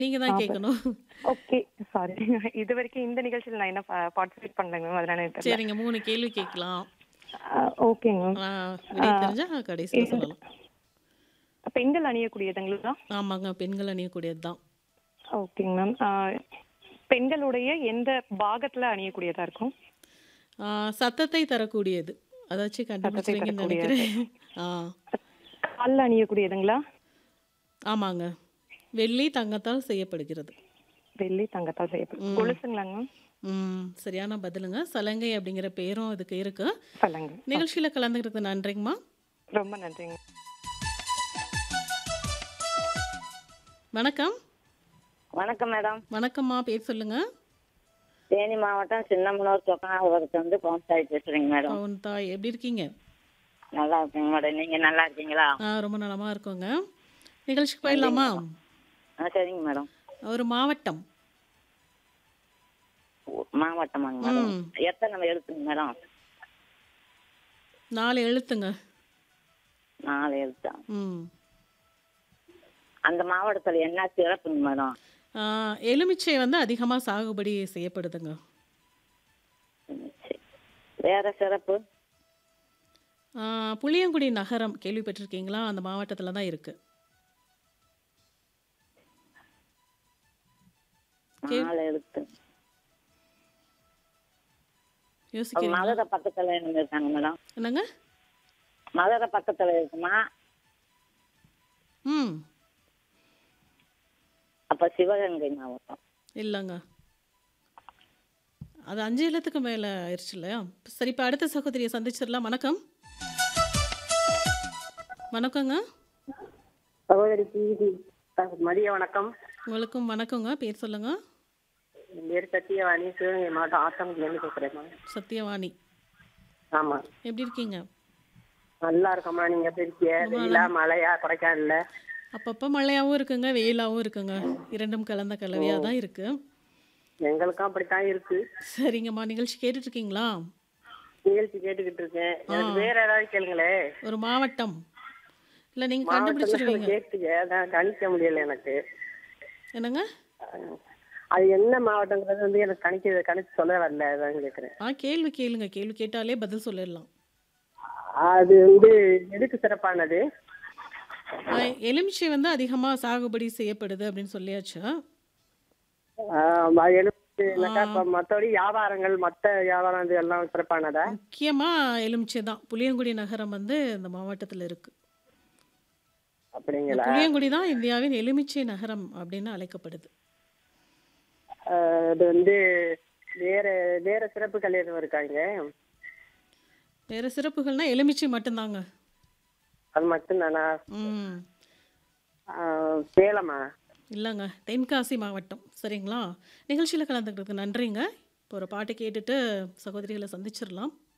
நீங்க ஆ, தான் அப்ப கேட்கணும். ஓகே. சாரி. இதுவரைக்கும் இந்த நிகழ்ச்சியில நான் இன்னும் ப பார்ட்டிசிபேட் பண்ணலங்க மேம். அதனால எனக்கு தெரியல. சரிங்க 3 கேள்வி கேட்கலாம். ஆ, ஓகேங்க மேம். ஆ, ஆ, விடை தெரிஞ்சா கடைசியில இது சொல்லலாம். பெண்கள் அணியக்கூடியதுங்களா? ஆமாங்க. பெண்கள் அணியக்கூடியது தான். ஓகேங்க மேம். ஆ, பெண்களுடைய எந்த பாகத்துல அணியக்கூடியதா இருக்கும்? ஆ, சத்தத்தை தரக்கூடியது. அதாச்சும் சத்தத்தை கண்டுபிடிச்சிருவீங்கன்னு தரக்கூடியது. நினைக்கிறேன். ஆ. கால்ல அணியக்கூடியதுங்களா? ஆமாங்க. வெள்ளி, தங்கத்தால் செய்யப்படுகிறது. வெள்ளி, தங்கத்தால் செய்யப்படும். ம். கொலுசுங்களாங்க மேம்? ம். சரியான பதிலுங்க. சலங்கை அப்படிங்கிற பேரும் இதுக்கு இருக்கு. சொல்லுங்க. ஓகே. நிகழ்ச்சியில கலந்துக்கிறதுக்கு நன்றிங்கம்மா. ரொம்ப நன்றிங்க. வணக்கம். வணக்கம் மேடம் வணக்கம்மா. பேர் சொல்லுங்க. தேனி மாவட்டம் சின்னமனூர் சொக்கநாதபுரத்துலேருந்து பவுன்சாய் பேசுறேங்க மேடம் பவுன் தாய் எப்படி இருக்கீங்க? நல்லா இருக்கேங்க மேடம் நீங்க நல்லா இருக்கீங்களா ஆ, ரொம்ப நலமா இருக்கோங்க. நிகழ்ச்சிக்கு போயிடலாமா? ஆ சரிங்க மேடம் ஒரு மாவட்டம். ஓ, மாவட்டமாங்க மேடம் ம். எத்தனை எழுத்துங்க மேடம் 4 எழுத்துங்க. நாலு எழுத்தா ம். அந்த மாவட்டத்தில் என்ன சிறப்புங்க மேடம் ஆ, எலுமிச்சை வந்து அதிகமா சாகுபடி செய்யப்படுதுங்க. சரி. வேற சிறப்பு ஆ, புளியங்குடி நகரம் கேள்விப்பட்டிருக்கீங்களா? அந்த மாவட்டத்துல தான் இருக்கு. கேள் நாலு எழுத்து யோசிக்கிறீங்களா? மதுரை பக்கத்தில் என்ன இருக்காங்க மேடம் என்னங்க? மதுரை பக்கத்தில் இருக்குமா ம். அப்போ சிவகங்கை மாவட்டம் இல்லங்க. அது 5 எழுத்துக்கு மேல ஆயிருச்சு இல்லையா? சரி இப்ப அடுத்த சகோதரியை சந்திச்சிடலாம். வணக்கம். வணக்கங்க. சகோதரிக்கு மதிய வணக்கம் உங்களுக்கும் வணக்கங்க. பேர் சொல்லுங்க. என் பேர் சத்தியவாணி சிவகங்கை மாவட்டம் ஆத்தங்குடியிலேருந்து பேசுகிறேம்மா சத்யவாணி. ஆமாம் எப்படி இருக்கீங்க? நல்லா இருக்கம்மா நீங்கள் எப்படி இருக்கீங்க ரொம்ப வெயிலா நலம். மழையா கொடைக்கானல்ல அப்பப்ப மழையாவும் இருக்குங்க, வெயிலாவும் இருக்குங்க. இரண்டும் கலந்த ஓ கலவையா தான் இருக்கு. எங்களுக்கும் அப்படித்தான் இருக்கு சரிங்கம்மா. நிகழ்ச்சி கேட்டுட்டு இருக்கீங்களா? நிகழ்ச்சி கேட்டுக்கிட்டு இருக்கேன் ஆ. எனக்கு வேற ஏதாவது கேளுங்களே ஒரு மாவட்டம். இல்ல நீங்க மாவட்டம் கண்டுபிடிச்சிருவீங்க. கேட்டுங்க அதான் கணிக்க முடியல எனக்கு என்னங்க? அஹ், அது என்ன மாவட்டங்கிறது வந்து எனக்கு கணிக்க கணிச்சு சொல்ல வரல அதான் கேட்குறேன் ஆ கேள்வி கேளுங்க. கேள்வி கேட்டாலே பதில் சொல்லிடலாம். அது வந்து எதுக்கு சிறப்பானது ஆ, எலுமிச்சை வந்து அதிகமா சாகுபடி செய்யப்படுது அப்படின்னு சொல்லியாச்சு. ஆஹ், அது எனக்கு ஆ, என்னக்கா இப்போ மற்றபடி வியாபாரங்கள் மற்ற வியாபாரம் இது எல்லாம் சிறப்பானதா முக்கியமா எலுமிச்சை தான். புளியங்குடி நகரம் வந்து இந்த மாவட்டத்துல இருக்கு. இந்த அப்படிங்களா புளியங்குடி தான் இந்தியாவின் எலுமிச்சை நகரம் அப்படின்னு அழைக்கப்படுது. ஆஹ் அது வந்து வேற வேற சிறப்புகள் எதுவும் இருக்காங்க வேற சிறப்புகள்னா எலுமிச்சை மட்டும்தாங்க. அது மட்டும்தானா ம். ஆஹ் சேலமா இல்லைங்க. தென்காசி மாவட்டம். சரிங்களா? நிகழ்ச்சியில கலந்துக்கிறதுக்கு நன்றிங்க. இப்போ ஒரு பாட்டு கேட்டுட்டு சகோதரிகளை சந்திச்சிடலாம்.